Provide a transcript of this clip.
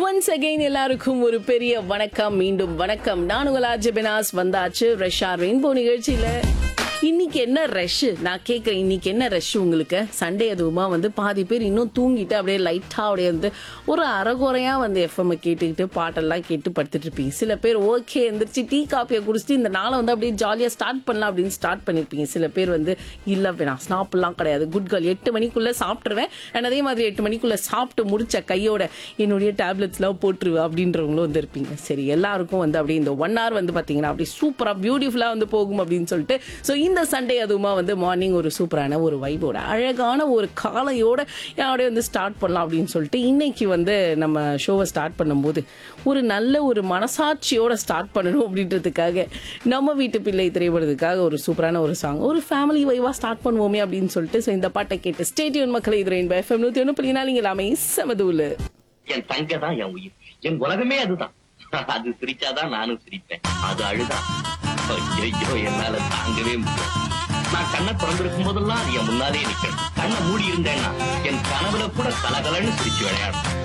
once again எல்லாருக்கும் ஒரு பெரிய வணக்கம் மீண்டும் வணக்கம் நான் உங்கள் ஆர்ஜே பெனாஸ் வந்தாச்சு ரஷ்யா ரெயின்போ நிகழ்ச்சியில இன்னைக்கு என்ன ரஷ் நான் கேட்குறேன் இன்னைக்கு என்ன ரஷ் உங்களுக்கு சண்டே அதுவுமா வந்து பாதி பேர் இன்னும் தூங்கிட்டு அப்படியே லைட்டாக அப்படியே வந்து ஒரு அரைகுறையா வந்து எஃப்எம் கேட்டுக்கிட்டு பாட்டெல்லாம் கேட்டு படுத்துட்டு இருப்பீங்க சில பேர் ஓகே எந்திரிச்சு டீ காப்பியை குடிச்சிட்டு இந்த நாளை வந்து அப்படியே ஜாலியாக ஸ்டார்ட் பண்ணலாம் அப்படின்னு ஸ்டார்ட் பண்ணியிருப்பீங்க சில பேர் வந்து இல்லை வேணாம் ஸ்னாப்லாம் கிடையாது குட் கேர்ள் எட்டு மணிக்குள்ளே சாப்பிட்ருவேன் அண்ட் அதே மாதிரி எட்டு மணிக்குள்ளே சாப்பிட்டு முடிச்ச கையோட என்னுடைய டேப்லெட்ஸ்லாம் போட்டுருவேன் அப்படின்றவங்களும் வந்து இருப்பீங்க சரி எல்லாருக்கும் வந்து அப்படியே இந்த ஒன் ஹவர் வந்து பார்த்தீங்கன்னா அப்படியே சூப்பராக பியூட்டிஃபுல்லாக வந்து போகும் அப்படின்னு சொல்லிட்டு ஸோ இந்த சண்டே அதுவுமா வந்து மார்னிங் ஒரு சூப்பரான ஒரு வைபோட அழகான ஒரு காலையோட அப்படியே வந்து ஸ்டார்ட் பண்ணலாம் அப்படின்னு சொல்லிட்டு இன்னைக்கு வந்து நம்ம ஷோவை ஸ்டார்ட் பண்ணும்போது ஒரு நல்ல ஒரு மனசாட்சியோட ஸ்டார்ட் பண்ணணும் அப்படின்றதுக்காக நம்ம வீட்டு பிள்ளை திரைப்படத்துக்காக ஒரு சூப்பரான ஒரு சாங் ஒரு ஃபேமிலி வைவா ஸ்டார்ட் பண்ணுவோமே அப்படின்னு சொல்லிட்டு ஸோ இந்த பாட்டை கேட்டு ஸ்டேடியன் மக்களை இது ரெயின் எஃப்எம் நூற்றி ஒன்று புள்ளி நாலு எல்லாமே சமதூலு என் தங்க தான் என் உயிர் என் உலகமே அதுதான் அது சிரிச்சாதான் நானும் சிரிப்பேன் அது அழுதான் ஐயோ என்னால தாங்கவே முடியல நான் கண்ணை திறந்திருக்கும் போதெல்லாம் அது என் முன்னாலே நிக்கணும் கண்ணை மூடி இருந்தேன்னா என் கனவுல கூட கலகலன்னு சிரிச்சு விளையாடும்